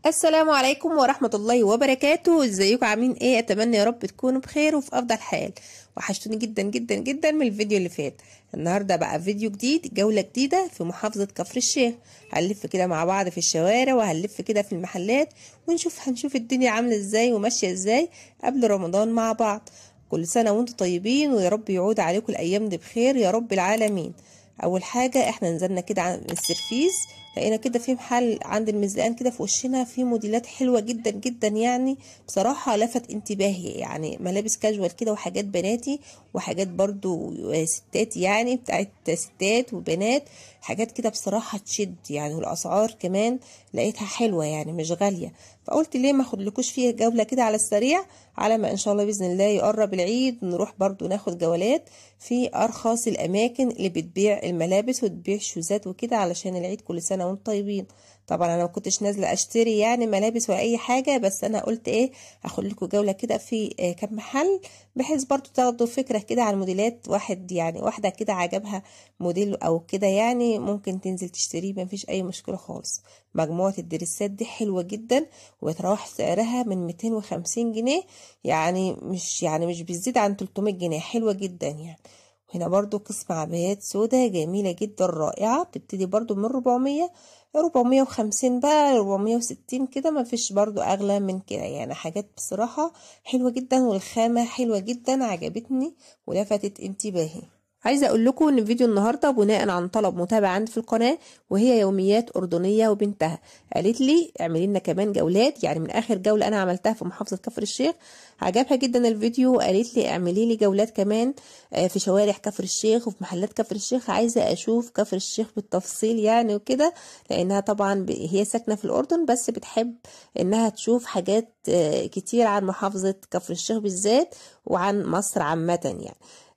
السلام عليكم ورحمة الله وبركاته ازيكم عاملين ايه اتمنى يا رب تكونوا بخير وفي افضل حال وحشتوني جدا جدا جدا من الفيديو اللي فات النهارده بقى فيديو جديد جولة جديدة في محافظة كفر الشيخ هنلف كده مع بعض في الشوارع وهنلف كده في المحلات ونشوف هنشوف الدنيا عاملة ازاي وماشية ازاي قبل رمضان مع بعض كل سنة وانتم طيبين ويا رب يعود عليكم الايام دي بخير يا رب العالمين اول حاجة احنا نزلنا كده عن السرفيز لقينا كده في محل عند المزقان كده في وشنا في موديلات حلوة جدا جدا يعني بصراحة لفت انتباهي يعني ملابس كاجوال كده وحاجات بناتي وحاجات برضو ستات يعني بتاعت ستات وبنات حاجات كده بصراحة تشد يعني والأسعار كمان لقيتها حلوة يعني مش غالية فقلت ليه ما اخدلكوش فيها جولة كده على السريع على ما ان شاء الله بإذن الله يقرب العيد نروح برضو ناخد جولات في أرخص الأماكن اللي بتبيع الملابس وتبيع شوزات وكده علشان العيد كل سنة وانتم طيبين طبعا انا ما كنتش نازله اشتري يعني ملابس ولا اي حاجه بس انا قلت ايه اخد لكم جوله كده في آه كام محل بحيث برضو تاخدوا فكره كده عن موديلات واحد يعني واحده كده عجبها موديل او كده يعني ممكن تنزل تشتريه ما فيش اي مشكله خالص مجموعه الدريسات دي حلوه جدا وبتروح سعرها من 250 جنيه يعني مش يعني مش بيزيد عن 300 جنيه حلوه جدا يعني هنا برضو قسم عبايات سودا جميلة جدا رائعة بتبتدي برضو من 400 450 بقى 460 كده ما فيش برضو اغلى من كده يعني حاجات بصراحة حلوة جدا والخامة حلوة جدا عجبتني ولفتت انتباهي عايزه اقول لكم ان فيديو النهارده بناء عن طلب متابع عندي في القناه وهي يوميات اردنيه وبنتها قالت لي اعملي لنا كمان جولات يعني من اخر جوله انا عملتها في محافظه كفر الشيخ عجبها جدا الفيديو وقالت لي اعملي لي جولات كمان في شوارع كفر الشيخ وفي محلات كفر الشيخ عايزه اشوف كفر الشيخ بالتفصيل يعني وكده لانها طبعا هي ساكنه في الاردن بس بتحب انها تشوف حاجات كتير عن محافظه كفر الشيخ بالذات وعن مصر عامه يعني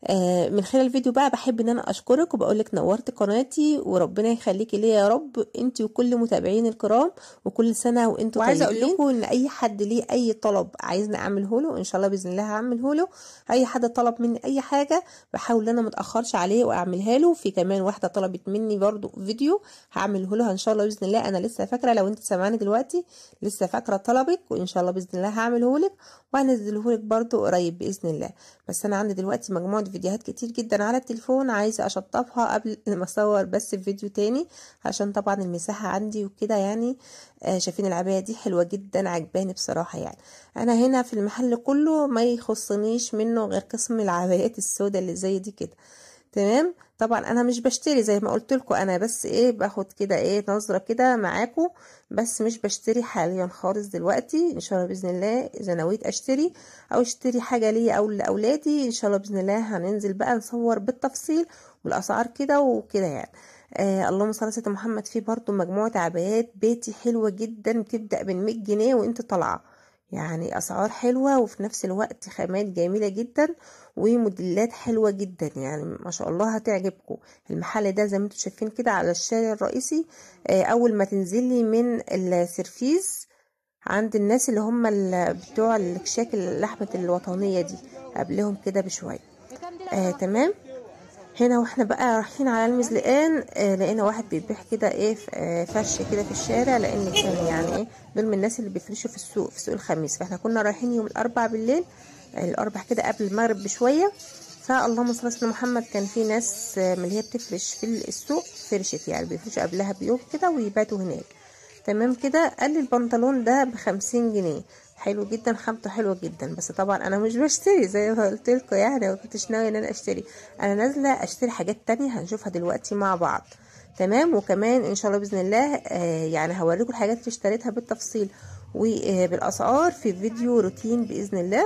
من خلال الفيديو بقى بحب ان انا اشكرك وبقول لك نورت قناتي وربنا يخليكي ليا يا رب انت وكل متابعين الكرام وكل سنه وانتم وعايزه اقول لكم ان اي حد ليه اي طلب عايزني اعمله له ان شاء الله باذن الله هعمله له اي حد طلب مني اي حاجه بحاول ان انا متاخرش عليه واعملها له في كمان واحده طلبت مني برضو فيديو هعمله لها ان شاء الله باذن الله انا لسه فاكره لو انت سامعاني دلوقتي لسه فاكره طلبك وان شاء الله باذن الله هعمله لك وهنزله لك برضو قريب باذن الله بس انا عندي دلوقتي مجموعه فيديوهات كتير جدا على التليفون عايزه اشطبها قبل ما اصور بس فيديو تاني عشان طبعا المساحه عندي وكده يعني آه شايفين العبايه دي حلوه جدا عجباني بصراحه يعني انا هنا في المحل كله ما يخصنيش منه غير قسم العبايات السوداء اللي زي دي كده تمام طبعا انا مش بشتري زي ما قلت لكم انا بس ايه باخد كده ايه نظره كده معاكم بس مش بشتري حاليا خالص دلوقتي ان شاء الله باذن الله اذا نويت اشتري او اشتري حاجه ليا او لاولادي ان شاء الله باذن الله هننزل بقى نصور بالتفصيل والاسعار كده وكده يعني آه اللهم صل على سيدنا محمد في برضو مجموعه عبايات بيتي حلوه جدا بتبدا من 100 جنيه وانت طالعه يعني اسعار حلوه وفي نفس الوقت خامات جميله جدا وموديلات حلوه جدا يعني ما شاء الله هتعجبكم المحل ده زي ما انتم شايفين كده على الشارع الرئيسي اول ما تنزلي من السرفيز عند الناس اللي هم بتوع الكشاك اللحمه الوطنيه دي قبلهم كده بشويه آه تمام هنا واحنا بقى رايحين على المزلقان آه لقينا واحد بيبيع كده ايه آه فرش كده في الشارع لان كان يعني ايه دول من الناس اللي بيفرشوا في السوق في سوق الخميس فاحنا كنا رايحين يوم الاربع بالليل آه الاربع كده قبل المغرب بشويه فاللهم صل على محمد كان في ناس من اللي هي بتفرش في السوق فرشت يعني بيفرشوا قبلها بيوم كده ويباتوا هناك تمام كده قال لي البنطلون ده بخمسين جنيه حلو جدا خامته حلوه جدا بس طبعا انا مش بشتري زي ما قلت لكم يعني ما كنتش ناويه ان انا اشتري انا نازله اشتري حاجات تانية هنشوفها دلوقتي مع بعض تمام وكمان ان شاء الله باذن الله آه يعني هوريكم الحاجات اللي اشتريتها بالتفصيل وبالاسعار في فيديو روتين باذن الله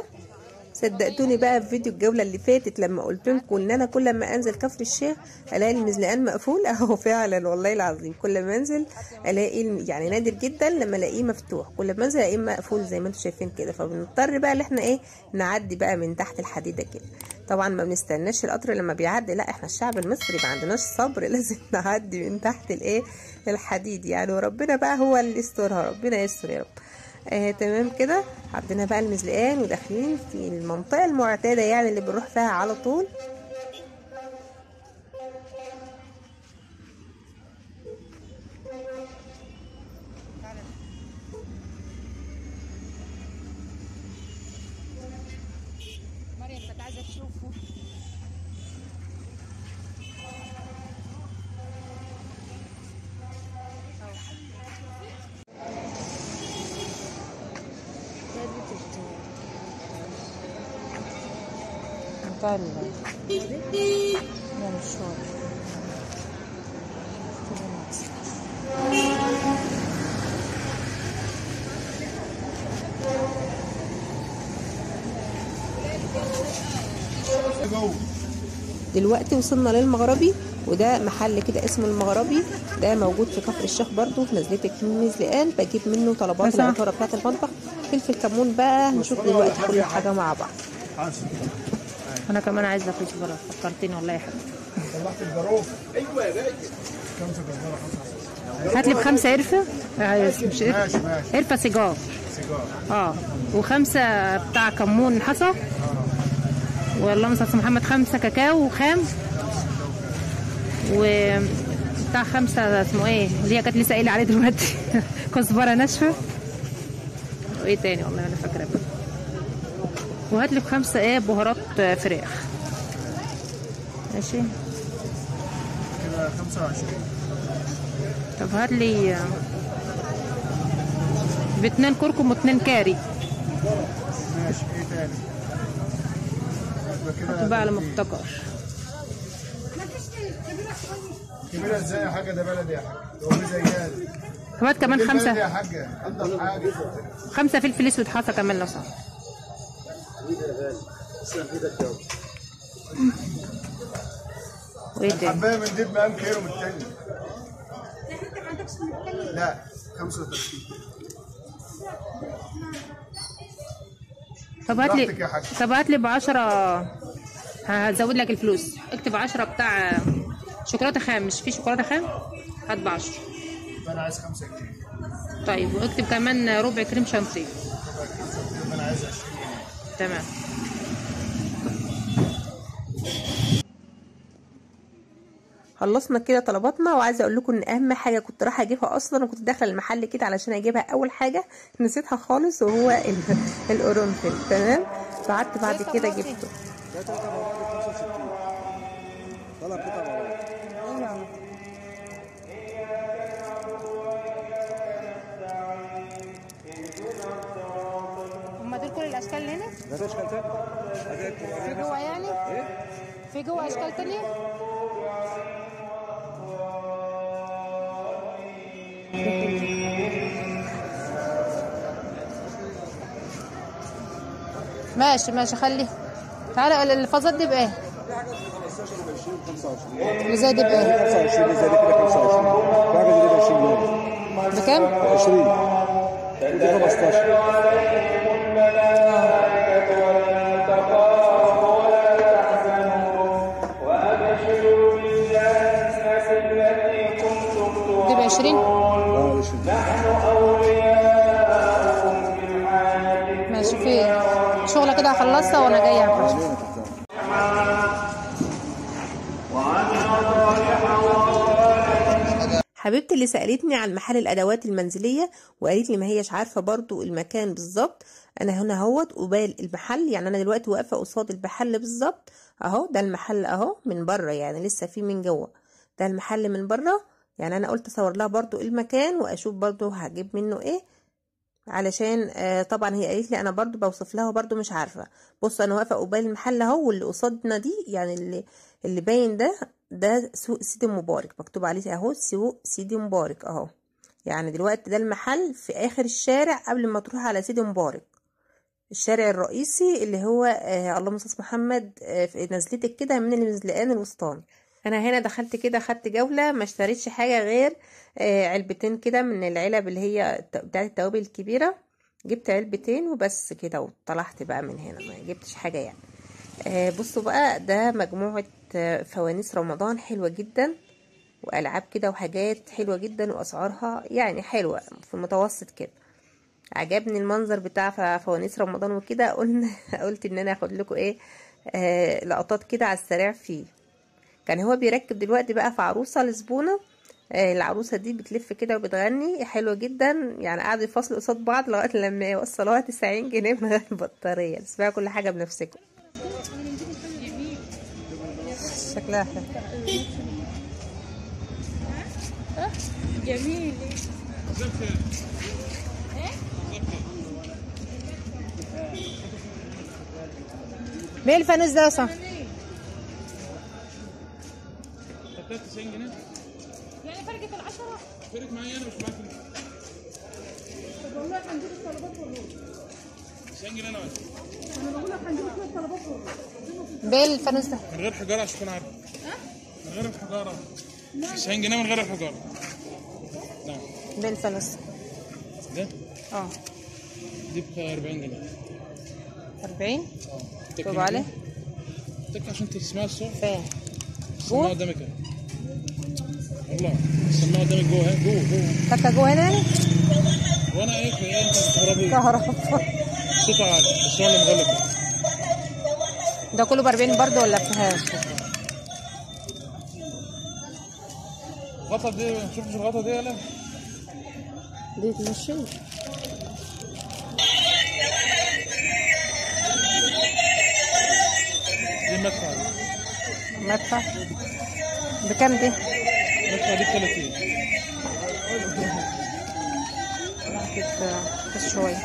صدقتوني بقى في فيديو الجوله اللي فاتت لما قلت لكم ان انا كل ما انزل كفر الشيخ الاقي المزلقان مقفول اهو فعلا والله العظيم كل ما انزل الاقي يعني نادر جدا لما الاقيه مفتوح كل ما انزل الاقيه مقفول زي ما انتم شايفين كده فبنضطر بقى ان احنا ايه نعدي بقى من تحت الحديده كده طبعا ما بنستناش القطر لما بيعدي لا احنا الشعب المصري ما عندناش صبر لازم نعدي من تحت الايه الحديد يعني وربنا بقى هو اللي يسترها ربنا يستر يا رب آه تمام كده عندنا بقى المزلقان وداخلين في المنطقة المعتادة يعني اللي بنروح فيها على طول بتاع ال لا مش هو دلوقتي وصلنا للمغربي وده محل كده اسمه المغربي ده موجود في كفر الشيخ برضو في نزلة المزلقان بجيب منه طلبات بس أنا- العطارة بتاعة المطبخ فلفل كمون بقى هنشوف دلوقتي كل حاجة مع بعض انا كمان عايزه كزبره فكرتني والله يا حبيبي طلعت الجاروف ايوه يا باشا خمسه جزاره خمسه هات لي بخمسه قرفه آه، مش قرفه ماشي ماشي قرفه سيجار سيجار اه وخمسه بتاع كمون حصى واللهم صل على محمد خمسه كاكاو خام و بتاع خمسه اسمه ايه اللي هي كانت لسه قايله عليه دلوقتي كزبره ناشفه وايه تاني والله انا فاكره بقى وهات لي بخمسه ايه بهارات فراخ ماشي كده 25 طب هات لي باتنين كركم واتنين كاري ماشي ايه تاني يبقى كده بقى على ما افتكر كبيره ازاي يا حاجه ده بلدي يا حاجه ده هو زياد طب هات كمان بلدي يا خمسة حاجه انضف حاجه خمسة فلفل اسود حصى كمان لو صح وايه تاني حبايه من دي بمقام كيلو من التاني لا 35 طب هات براحتك يا لي حاج. طب هات لي ب 10 هزود لك الفلوس اكتب 10 بتاع شوكولاته خام مش في شوكولاته خام هات ب 10 انا عايز 5 جنيه طيب واكتب كمان ربع كريم شانتيه انا عايز 20 تمام خلصنا كده طلباتنا وعايزه اقول لكم ان اهم حاجه كنت رايحه اجيبها اصلا وكنت داخله المحل كده علشان اجيبها اول حاجه نسيتها خالص وهو ال- القرنفل تمام فقعدت بعد كده جبته هم دول كل الاشكال اللي هنا؟ في جوه يعني؟ في جوه اشكال تانية؟ ماشي ماشي خليه تعالى الفازات دي بايه؟ اللي زي دي بايه؟ 25 زي كده 25 حاجه زي كده 20 جنيه بكام؟ 20 ودي 15 دي ب 20 اه 20 ماشي في شغلة كده هخلصها وانا جاية على الفرش. ليه تفتح حبيبتي اللي سالتني عن محل الادوات المنزليه وقالت لي ما هيش عارفه برضو المكان بالظبط انا هنا اهوت قبال المحل يعني انا دلوقتي واقفه قصاد المحل بالظبط اهو ده المحل اهو من بره يعني لسه في من جوه ده المحل من بره يعني انا قلت اصور لها برضو المكان واشوف برضو هجيب منه ايه علشان آه طبعا هي قالت لي انا برضو بوصف لها برضو مش عارفه بص انا واقفه قبال المحل اهو واللي قصادنا دي يعني اللي اللي باين ده ده سوق سيدي مبارك مكتوب عليه اهو سوق سيدي مبارك اهو يعني دلوقتي ده المحل في اخر الشارع قبل ما تروح على سيدي مبارك الشارع الرئيسي اللي هو آه اللهم صل على محمد آه في نزلتك كده من المزلقان الوسطاني انا هنا دخلت كده خدت جوله ما اشتريتش حاجه غير آه علبتين كده من العلب اللي هي الت- بتاعت التوابل الكبيره جبت علبتين وبس كده وطلعت بقى من هنا ما جبتش حاجه يعني آه بصوا بقى ده مجموعه آه، فوانيس رمضان حلوه جدا والعاب كده وحاجات حلوه جدا واسعارها يعني حلوه في المتوسط كده عجبني المنظر بتاع ف- فوانيس رمضان وكده قلنا قلت ان انا اخد لكم ايه آه لقطات كده على السريع فيه كان هو بيركب دلوقتي بقى في عروسه لزبونه آه العروسه دي بتلف كده وبتغني حلوه جدا يعني قعدوا يفصلوا قصاد بعض لغايه لما يوصلوها 90 جنيه من غير بطاريه تسمعوا كل حاجه بنفسكم شكلها حلو مين الفانوس ده يا صاحبي؟ 90 جنيه يعني فرقت العشرة فرق معايا انا مش معاك انت طب والله هنجيب الطلبات والله 90 جنيه انا واحد. انا بقول لك هنجيب شويه طلبات والله بيه الفانوس ده من غير حجاره عشان تكون عارف من غير الحجاره 90 جنيه من غير الحجاره نعم بيه الفانوس ده اه دي ب 40 جنيه 40 تك طب عليه تك عشان تسمع الصوت فين السماعه قدامك اهي والله السماعه قدامك جوه اهي جوه جوه تكه جوه هنا يعني وانا ايه في ايه انت بتستغربي كهرباء صوتها عالي بس هو اللي مغلق ده كله ب 40 برضه ولا بفيهاش الغطا دي شفتش الغطا دي ولا دي تمشي دي المدفع دي مدفع بكام دي؟ المدفع دي ب 30 كده بس شوية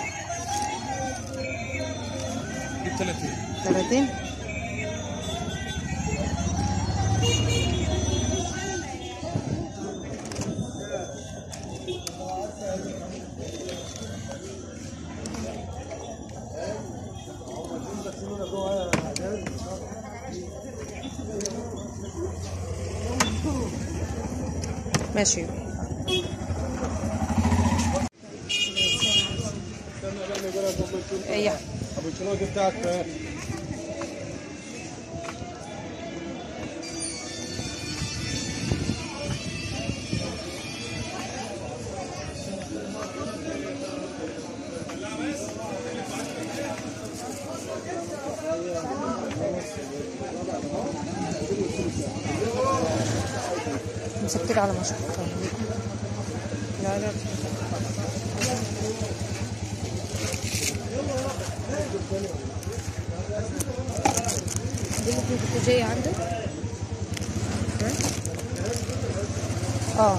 دي ب 30 30 ماشي ايه ابو الشنوقي بتاعك فين؟ مسكت على ما شفت لا لا دي اللي كنت جاية عندك؟ اه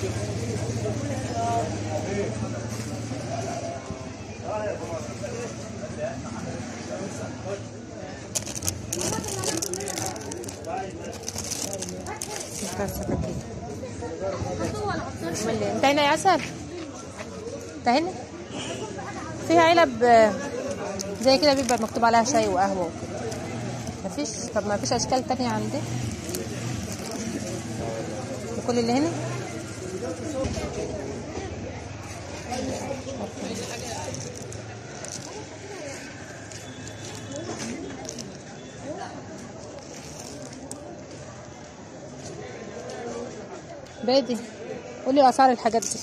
بس كده. ملي. انت هنا يا عسل انت هنا فيها علب آه، زي كده بيبقى مكتوب عليها شاي وقهوه وكده مفيش طب ما فيش اشكال تانية عندي وكل اللي هنا بادي قولي اسعار الحاجات دي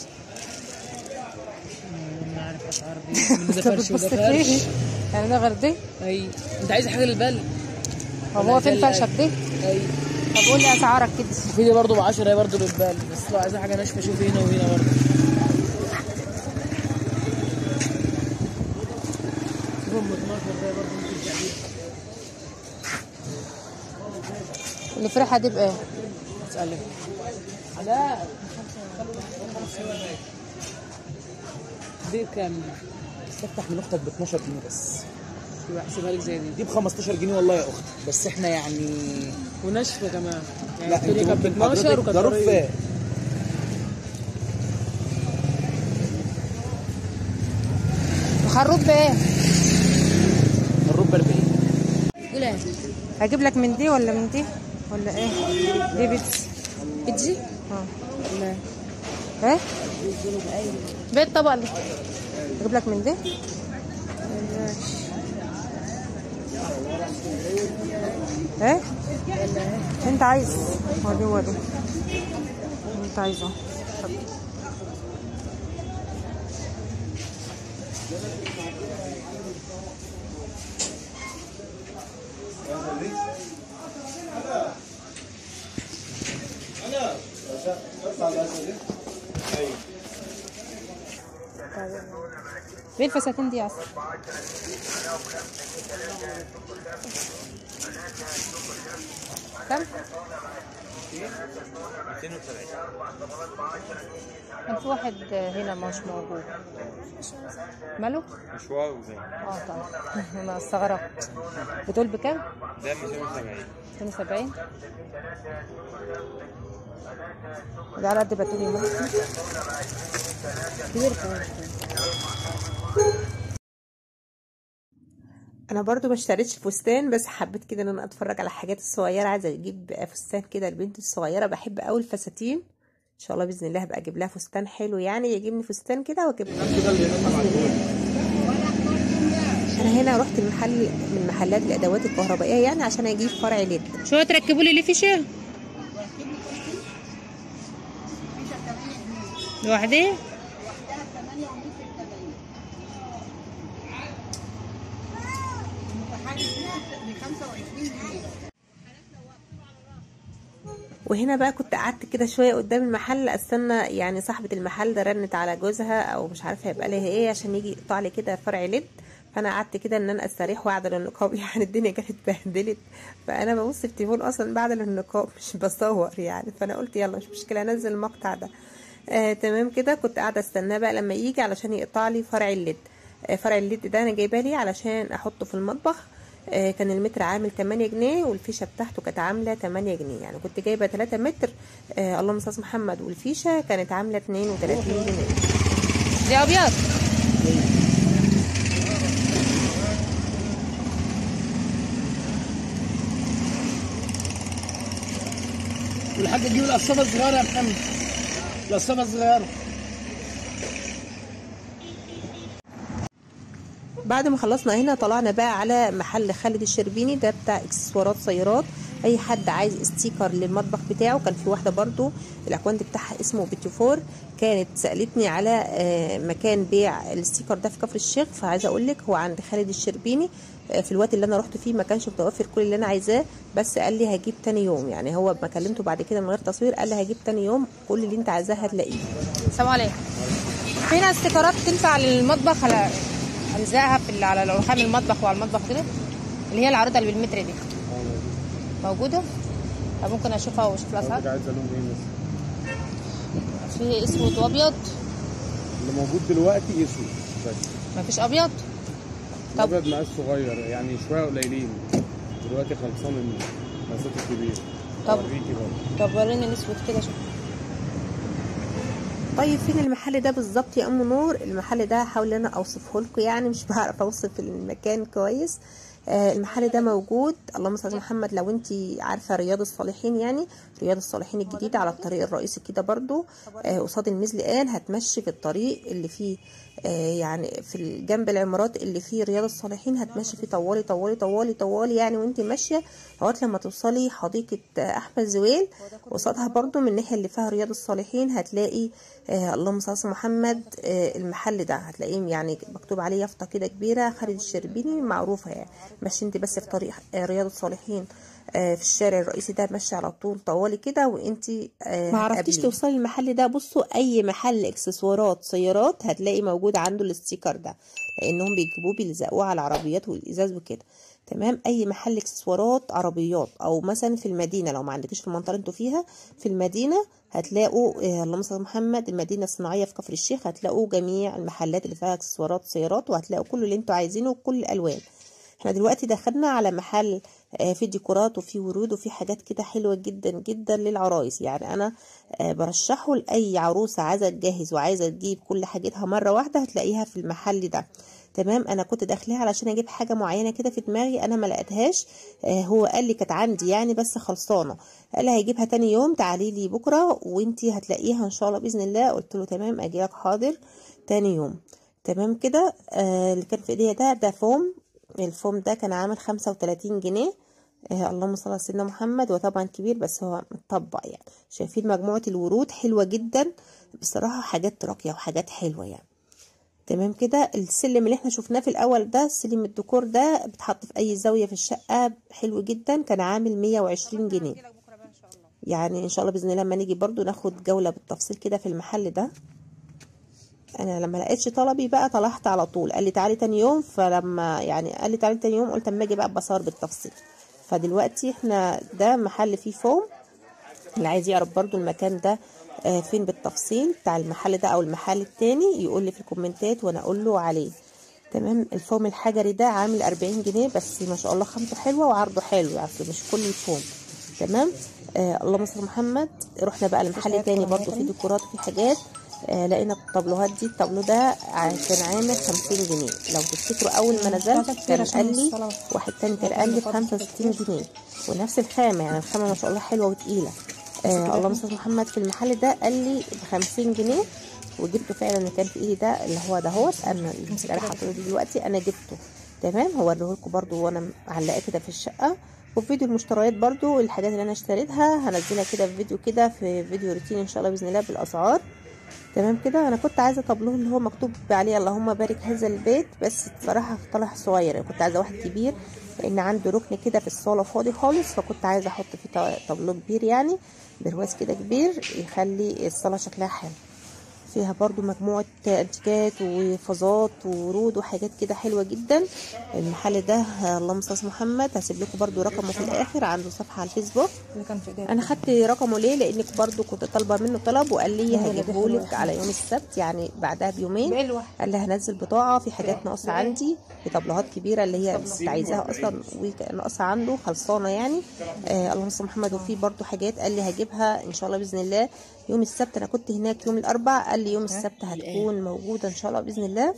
ما عارف اسعار دي من ده طب فرش بتبص وده فيه فرش يعني ده غير دي اي انت عايز حاجه للبل طب هو فين ده فرشك دي اي طب قولي اسعارك كده في دي برضه ب 10 هي برضه للبل بس لو عايز حاجه ناشفه شوف هنا وهنا برضه هم 12 ده برضه ممكن تعمل اللي فرحه دي بايه اسالك لا دي بكام دي؟ تفتح من اختك ب 12 جنيه بس يبقى احسبها لك زي دي دي ب 15 جنيه والله يا اخت بس احنا يعني وناشفه كمان يعني لا الدنيا انت كانت ب ممكن 12 حضرتك وكانت ده طرية. رف الخروف بايه الرب 40 قولي هجيب لك من دي ولا من دي ولا ايه دي بيتزا بيتزا اه لا ايه بيت طبق لي اجيب لك من دي ماشي. ايه انت عايز ودي ودي انت عايزه طب. فين الفساتين دي اصلا كم؟ 270 كان في واحد هنا مش موجود ماله؟ مش واو زي اه طيب انا استغربت بتقول بكام؟ ده 270 270 ده على قد باتوني ممكن كبير كمان انا برضو ما اشتريتش فستان بس حبيت كده ان انا اتفرج على الحاجات الصغيره عايزه اجيب فستان كده البنت الصغيره بحب قوي الفساتين ان شاء الله باذن الله هبقى اجيب لها فستان حلو يعني يجيبني فستان كده واجيب انا هنا رحت المحل من محلات الادوات الكهربائيه يعني عشان اجيب فرع ليد شو تركبوا لي ليه فيشه لوحدي وهنا بقى كنت قعدت كده شويه قدام المحل استنى يعني صاحبه المحل ده رنت على جوزها او مش عارفه هيبقى لها ايه عشان يجي يقطع لي كده فرع ليد فانا قعدت كده ان انا استريح واعدل النقاب يعني الدنيا كانت اتبهدلت فانا ببص في التليفون اصلا بعدل النقاب مش بصور يعني فانا قلت يلا مش مشكله انزل المقطع ده آه تمام كده كنت قاعده استناه بقى لما يجي علشان يقطع لي فرع الليد آه فرع الليد ده انا جايباه لي علشان احطه في المطبخ آه كان المتر عامل 8 جنيه والفيشه بتاعته كانت عامله 8 جنيه يعني كنت جايبه 3 متر آه اللهم صل على محمد والفيشه كانت عامله 32 جنيه دي ابيض والحاجه تجيب القصابه الصغيره يا محمد القصابه الصغيره بعد ما خلصنا هنا طلعنا بقى على محل خالد الشربيني ده بتاع اكسسوارات سيارات اي حد عايز استيكر للمطبخ بتاعه كان في واحده برضو الاكونت بتاعها اسمه بيتي فور كانت سالتني على آه، مكان بيع الاستيكر ده في كفر الشيخ فعايزه اقول لك هو عند خالد الشربيني آه، في الوقت اللي انا رحت فيه ما كانش متوفر كل اللي انا عايزاه بس قال لي هجيب تاني يوم يعني هو ما كلمته بعد كده من غير تصوير قال لي هجيب تاني يوم كل اللي انت عايزاه هتلاقيه السلام عليكم فينا استيكرات تنفع للمطبخ على الزقها في ال- على رخام المطبخ وعلى المطبخ كده اللي هي العروضه اللي بالمتر دي موجوده طب ممكن اشوفها واشوف الاسعار عايزه لون ايه مثلا في اسود وابيض اللي موجود دلوقتي اسود بس مفيش ابيض طب. الابيض مقاس صغير يعني شويه قليلين دلوقتي خلصان المقاسات الكبيره طب. اوريكي برضه طب وريني الاسود كده شوف طيب فين المحل ده بالظبط يا ام نور المحل ده هحاول ان انا اوصفه لكم يعني مش بعرف اوصف المكان كويس آه المحل ده موجود اللهم صل على محمد لو انت عارفه رياض الصالحين يعني رياض الصالحين الجديده على الطريق الرئيسي كده برضو آه قصاد المزلقان هتمشي في الطريق اللي فيه آه يعني في جنب العمارات اللي فيه رياض الصالحين هتمشي فيه طوالي طوالي طوالي طوالي يعني وانت ماشيه لغايه لما توصلي حديقه آه، احمد زويل قصادها برضو من الناحيه اللي فيها رياض الصالحين هتلاقي آه اللهم صل على محمد آه المحل ده هتلاقيه يعني مكتوب عليه يافطه كده كبيره خالد الشربيني معروفه يعني ماشي انت بس في طريق آه رياض الصالحين آه في الشارع الرئيسي ده ماشي على طول طوالي كده وانت آه ما عرفتيش توصلي المحل ده بصوا اي محل اكسسوارات سيارات هتلاقي موجود عنده الاستيكر ده لانهم بيجيبوه بيلزقوه على العربيات والازاز وكده تمام اي محل اكسسوارات عربيات او مثلا في المدينه لو ما عندكش في المنطقه اللي انتوا فيها في المدينه هتلاقوا آه، اللهم صل على محمد المدينه الصناعيه في كفر الشيخ هتلاقوا جميع المحلات اللي فيها اكسسوارات سيارات وهتلاقوا كل اللي انتوا عايزينه وكل الالوان احنا دلوقتي دخلنا على محل آه، فيه ديكورات وفيه ورود وفيه حاجات كده حلوه جدا جدا للعرايس يعني انا آه، برشحه لاي عروسه عايزه تجهز وعايزه تجيب كل حاجتها مره واحده هتلاقيها في المحل ده تمام انا كنت داخلها علشان اجيب حاجه معينه كده في دماغي انا ما لقيتهاش آه هو قال لي كانت عندي يعني بس خلصانه قال لي هيجيبها تاني يوم تعالي لي بكره وانتي هتلاقيها ان شاء الله باذن الله قلت له تمام اجي لك حاضر تاني يوم تمام كده آه اللي كان في ايديا ده ده فوم الفوم ده كان عامل 35 جنيه آه اللهم صل على سيدنا محمد وطبعا كبير بس هو مطبق يعني شايفين مجموعه الورود حلوه جدا بصراحه حاجات راقيه وحاجات حلوه يعني تمام كده السلم اللي احنا شفناه في الاول ده سلم الديكور ده بتحط في اي زاويه في الشقه حلو جدا كان عامل 120 جنيه يعني ان شاء الله باذن الله لما نيجي برضو ناخد جوله بالتفصيل كده في المحل ده انا لما لقيتش طلبي بقى طلعت على طول قال لي تعالي تاني يوم فلما يعني قال لي تعالي تاني يوم قلت اما اجي بقى بصور بالتفصيل فدلوقتي احنا ده محل فيه فوم اللي عايز يعرف برضو المكان ده آه، فين بالتفصيل بتاع المحل ده او المحل التاني يقول لي في الكومنتات وانا اقول له عليه تمام الفوم الحجري ده عامل 40 جنيه بس ما شاء الله خامته حلوه وعرضه حلو يعني مش كل الفوم تمام آه اللهم صل على محمد رحنا بقى لمحل تاني برضو فيه ديكورات وفيه حاجات آه لقينا الطابلوهات دي الطابلو ده ع- كان عامل 50 جنيه لو تفتكروا اول ما نزلت كان قال لي واحد تاني كان قال لي ب 65 جنيه ونفس الخامه يعني الخامه ما شاء الله حلوه وتقيله آه اللهم صل على محمد في المحل ده قال لي ب 50 جنيه وجبته فعلا اللي كان في ايدي ده اللي هو دهوت انا اللي انا حاطه دلوقتي انا جبته تمام هوريه لكم برضو وانا معلقاه كده في الشقه وفي فيديو المشتريات برضو الحاجات اللي انا اشتريتها هنزلها كده في فيديو كده في فيديو روتين ان شاء الله باذن الله بالاسعار تمام كده انا كنت عايزه طابلوه اللي هو مكتوب عليه اللهم بارك هذا البيت بس بصراحه طلع صغير كنت عايزه واحد كبير لان عنده ركن كده في الصاله فاضي خالص فكنت عايزه احط فيه طا- طابلوه كبير يعني برواز كده كبير يخلي الصاله شكلها حلو فيها برضو مجموعة انتيكات وفازات وورود وحاجات كده حلوة جدا المحل ده اللهم صل على محمد هسيب لكم برضو رقمه في الاخر عنده صفحة على الفيسبوك انا خدت رقمه ليه لانك برضو كنت طالبه منه طلب وقال لي هجيبهولك على يوم السبت يعني بعدها بيومين قال لي هنزل بضاعه في حاجات ناقصه عندي في طبلات كبيره اللي هي كنت عايزاها اصلا وناقصه عنده خلصانه يعني آه اللهم صل على محمد وفي برضو حاجات قال لي هجيبها ان شاء الله باذن الله يوم السبت انا كنت هناك يوم الاربع قال لي يوم السبت هتكون موجوده ان شاء الله باذن الله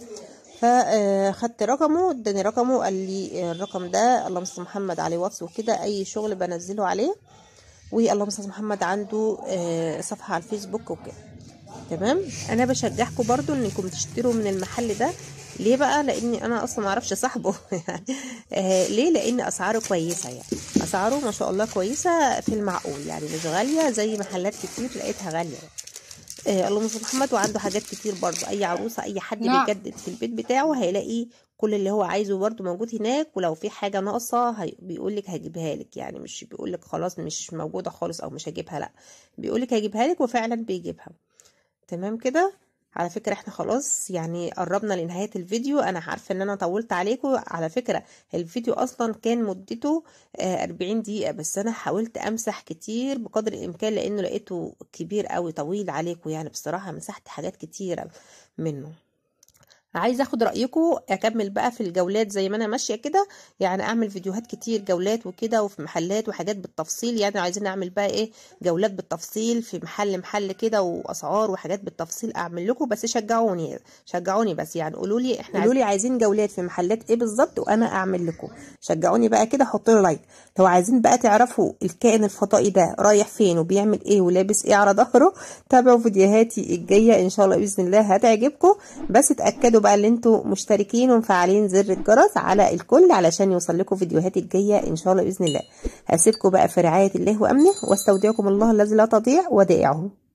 فخدت رقمه اداني رقمه قال لي آه، الرقم ده اللهم صل على محمد عليه واتس وكده اي شغل بنزله عليه واللهم صل على محمد عنده آه، صفحه على الفيسبوك وكده تمام انا بشجعكم برضو انكم تشتروا من المحل ده ليه بقى لاني انا اصلا ما اعرفش صاحبه يعني آه ليه لان اسعاره كويسه يعني اسعاره ما شاء الله كويسه في المعقول يعني مش غاليه زي محلات كتير لقيتها غاليه آه اللهم صل على محمد وعنده حاجات كتير برضو اي عروسه اي حد نعم. بيجدد في البيت بتاعه هيلاقي كل اللي هو عايزه برضو موجود هناك ولو في حاجه ناقصه هي... بيقول لك هجيبها لك يعني مش بيقول لك خلاص مش موجوده خالص او مش هجيبها لا بيقول لك هجيبها لك وفعلا بيجيبها تمام كده على فكرة احنا خلاص يعني قربنا لنهاية الفيديو انا عارفة ان انا طولت عليكم على فكرة الفيديو اصلا كان مدته آه 40 دقيقة بس انا حاولت امسح كتير بقدر الامكان لانه لقيته كبير قوي طويل عليكم يعني بصراحة مسحت حاجات كتيرة منه عايزه اخد رايكم اكمل بقى في الجولات زي ما انا ماشيه كده يعني اعمل فيديوهات كتير جولات وكده وفي محلات وحاجات بالتفصيل يعني عايزين نعمل بقى ايه جولات بالتفصيل في محل محل كده واسعار وحاجات بالتفصيل اعمل لكم بس شجعوني شجعوني بس يعني قولوا لي احنا قولوا لي عايزين جولات في محلات ايه بالظبط وانا اعمل لكم شجعوني بقى كده حطوا لي لايك لو عايزين بقى تعرفوا الكائن الفضائي ده رايح فين وبيعمل ايه ولابس ايه على ظهره تابعوا فيديوهاتي الجايه ان شاء الله باذن الله هتعجبكم بس اتاكدوا بقى ان انتوا مشتركين ومفعلين زر الجرس على الكل علشان يوصل لكم فيديوهاتي الجايه ان شاء الله باذن الله هسيبكم بقى في رعايه الله وامنه واستودعكم الله الذي لا تضيع ودائعه